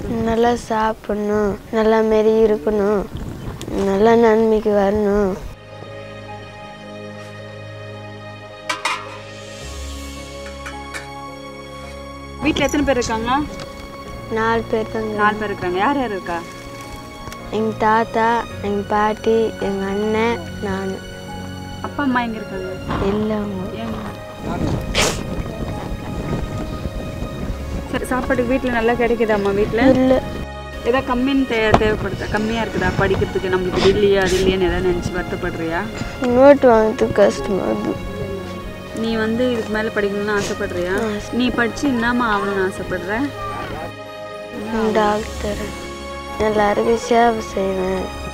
நல்லா சாப்பிடணும் நல்லா மாரி இருக்கணும் நல்லா நன்மைக்கு வரணும் வீட்டில் எத்தனை பேர் இருக்காங்க நாலு பேர் தாங்க நாலு பேர் இருக்காங்க யார் யார் இருக்கா எங்கள் தாத்தா எங்கள் பாட்டி எங்கள் அண்ணன் நான் அப்பா அம்மா எங்கே இருக்காங்க இல்லைங்க ஏங்க சரி சாப்பாடு வீட்டில் நல்லா கிடைக்குதாம்மா வீட்டில் இல்லை ஏதாவது கம்மின்னு தே தேவைப்படுதா கம்மியாக இருக்குதா படிக்கிறதுக்கு நம்மளுக்கு இது இல்லையா அது இல்லையான்னு எதாவது நினச்சி வருத்தப்படுறியா நோட் வாங்குறதுக்கு கஷ்டமாக இருக்குது நீ வந்து இதுக்கு மேலே படிக்கணும்னு ஆசைப்படுறியா நீ படித்து என்னம்மா ஆகணும்னு ஆசைப்படுற டாக்டர் எல்லாருக்கும் சேவை செய்வேன்